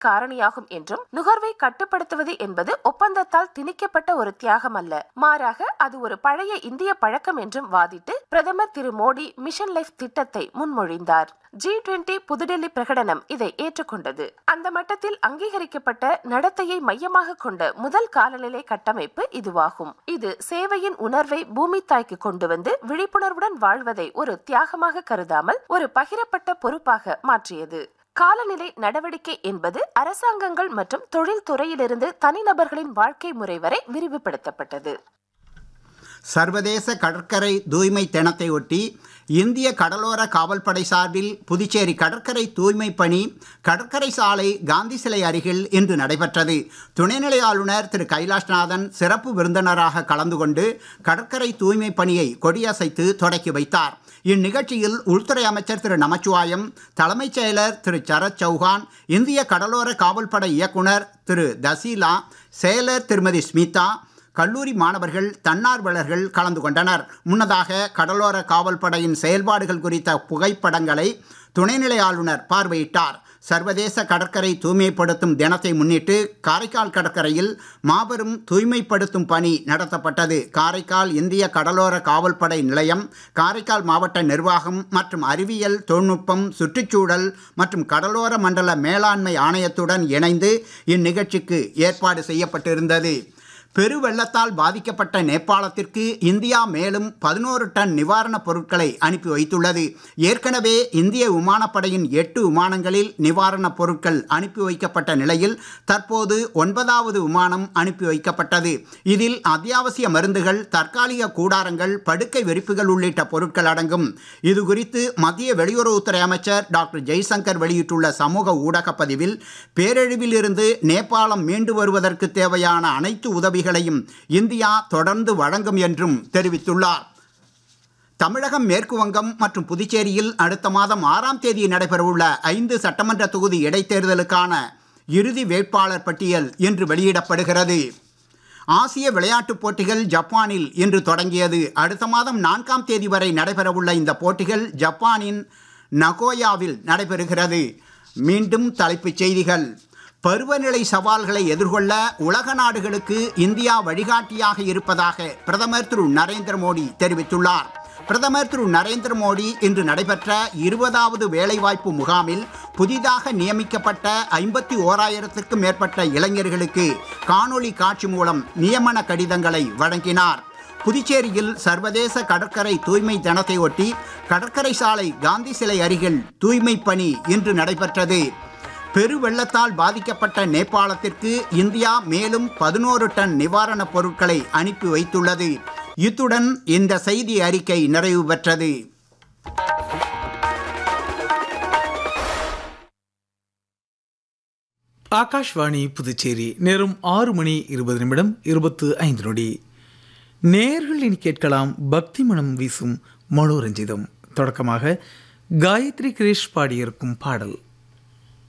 காரணியாகும் என்றும் நுகர்வை கட்டுப்படுத்துவது என்பது ஒப்பந்தத்தால் திணிக்கப்பட்ட ஒரு தியாகம் அல்ல மாறாக அது ஒரு பழைய இந்திய பழக்கம் என்றும் வாதிட்டு பிரதமர் திரு மோடி மிஷன் லைஃப் திட்டத்தை முன்மொழிந்தார் ஜி டுவெண்டி புதுடெல்லி பிரகடனம் இதை ஏற்றுக்கொண்டது அந்த மட்டத்தில் அங்கீகரிக்கப்பட்ட நடத்தையை மையமாக கொண்ட முதல் காலநிலை கட்டமைப்பு இதுவாகும் இது சேவையின் உணர்வை பூமி தாய்க்கு கொண்டு வந்து விழிப்புணர்வுடன் வாழ்வதை ஒரு தியாகமாக கருதாமல் ஒரு பகிரப்பட்ட பொறுப்பாக மாற்றியது காலநிலை நடவடிக்கை என்பது அரசாங்கங்கள் மற்றும் தொழில்துறையிலிருந்து தனிநபர்களின் வாழ்க்கை முறை வரை விரிவுபடுத்தப்பட்டது சர்வதேச கடற்கரை தூய்மை தினத்தை ஒட்டி இந்திய கடலோர காவல்படை சார்பில் புதுச்சேரி கடற்கரை தூய்மை பணி கடற்கரை சாலை காந்தி சிலை அருகில் இன்று நடைபெற்றது துணைநிலை ஆளுநர் திரு கைலாஷ்நாதன் சிறப்பு விருந்தினராக கலந்து கொண்டு கடற்கரை தூய்மை பணியை கொடியசைத்து தொடக்கி வைத்தார் இந்நிகழ்ச்சியில் உள்துறை அமைச்சர் திரு நமச்சிவாயம் தலைமைச் செயலர் திரு சரத் சௌஹான் இந்திய கடலோர காவல்படை இயக்குனர் திரு தசீலா செயலர் திருமதி ஸ்மிதா கல்லூரி மாணவர்கள் தன்னார்வலர்கள் கலந்து கொண்டனர் முன்னதாக கடலோர காவல்படையின் செயல்பாடுகள் குறித்த புகைப்படங்களை துணைநிலை ஆளுநர் பார்வையிட்டார் சர்வதேச கடற்கரை தூய்மைப்படுத்தும் தினத்தை முன்னிட்டு காரைக்கால் கடற்கரையில் மாபெரும் தூய்மைப்படுத்தும் பணி நடத்தப்பட்டது காரைக்கால் இந்திய கடலோர காவல்படை நிலையம் காரைக்கால் மாவட்ட நிர்வாகம் மற்றும் அறிவியல் தொழில்நுட்பம் சுற்றுச்சூழல் மற்றும் கடலோர மண்டல மேலாண்மை ஆணையத்துடன் இணைந்து இந்நிகழ்ச்சிக்கு ஏற்பாடு செய்யப்பட்டிருந்தது பெருவெள்ளத்தால் பாதிக்கப்பட்ட நேபாளத்திற்கு இந்தியா மேலும் பதினோரு டன் நிவாரணப் பொருட்களை அனுப்பி வைத்துள்ளது ஏற்கனவே இந்திய விமானப்படையின் எட்டு விமானங்களில் நிவாரணப் பொருட்கள் அனுப்பி வைக்கப்பட்ட நிலையில் தற்போது ஒன்பதாவது விமானம் அனுப்பி வைக்கப்பட்டது இதில் அத்தியாவசிய மருந்துகள் தற்காலிக கூடாரங்கள் படுக்கை வெறிப்புகள் உள்ளிட்ட பொருட்கள் அடங்கும் இது குறித்து மத்திய வெளியுறவுத்துறை அமைச்சர் டாக்டர் ஜெய்சங்கர் வெளியிட்டுள்ள சமூக ஊடக பதிவில் பேரழிவில் இருந்து நேபாளம் மீண்டு வருவதற்கு தேவையான அனைத்து உதவி உதவிகளையும் இந்தியா தொடர்ந்து வழங்கும் என்றும் தெரிவித்துள்ளார் தமிழகம் மேற்கு வங்கம் மற்றும் புதுச்சேரியில் அடுத்த மாதம் ஆறாம் தேதி நடைபெறவுள்ள ஐந்து சட்டமன்ற தொகுதி இடைத்தேர்தலுக்கான இறுதி வேட்பாளர் பட்டியல் இன்று வெளியிடப்படுகிறது ஆசிய விளையாட்டுப் போட்டிகள் ஜப்பானில் இன்று தொடங்கியது அடுத்த மாதம் நான்காம் தேதி வரை நடைபெறவுள்ள இந்த போட்டிகள் ஜப்பானின் நகோயாவில் நடைபெறுகிறது மீண்டும் தலைப்புச் செய்திகள் பருவநிலை சவால்களை எதிர்கொள்ள உலக நாடுகளுக்கு இந்தியா வழிகாட்டியாக இருப்பதாக பிரதமர் திரு நரேந்திர மோடி தெரிவித்துள்ளார் பிரதமர் திரு நரேந்திர மோடி இன்று நடைபெற்ற இருபதாவது வேலைவாய்ப்பு முகாமில் புதிதாக நியமிக்கப்பட்ட ஐம்பத்தி ஓராயிரத்திற்கும் மேற்பட்ட இளைஞர்களுக்கு காணொளி காட்சி மூலம் நியமன கடிதங்களை வழங்கினார் புதுச்சேரியில் சர்வதேச கடற்கரை தூய்மை தினத்தை ஒட்டி கடற்கரை சாலை காந்தி சிலை அருகில் தூய்மை பணி இன்று நடைபெற்றது பெருவெள்ளத்தால் பாதிக்கப்பட்ட நேபாளத்திற்கு இந்தியா மேலும் பதினோரு டன் நிவாரணப் பொருட்களை அனுப்பி வைத்துள்ளது இத்துடன் இந்த செய்தி அறிக்கை நிறைவு பெற்றது ஆகாஷ்வாணி புதுச்சேரி நேரம் ஆறு மணி இருபது நிமிடம் இருபத்து ஐந்து நொடி நேர்கள் இனி கேட்கலாம் பக்தி மனம் வீசும் மனோரஞ்சிதம் தொடக்கமாக காயத்ரி கிரேஷ் பாடியிருக்கும் பாடல்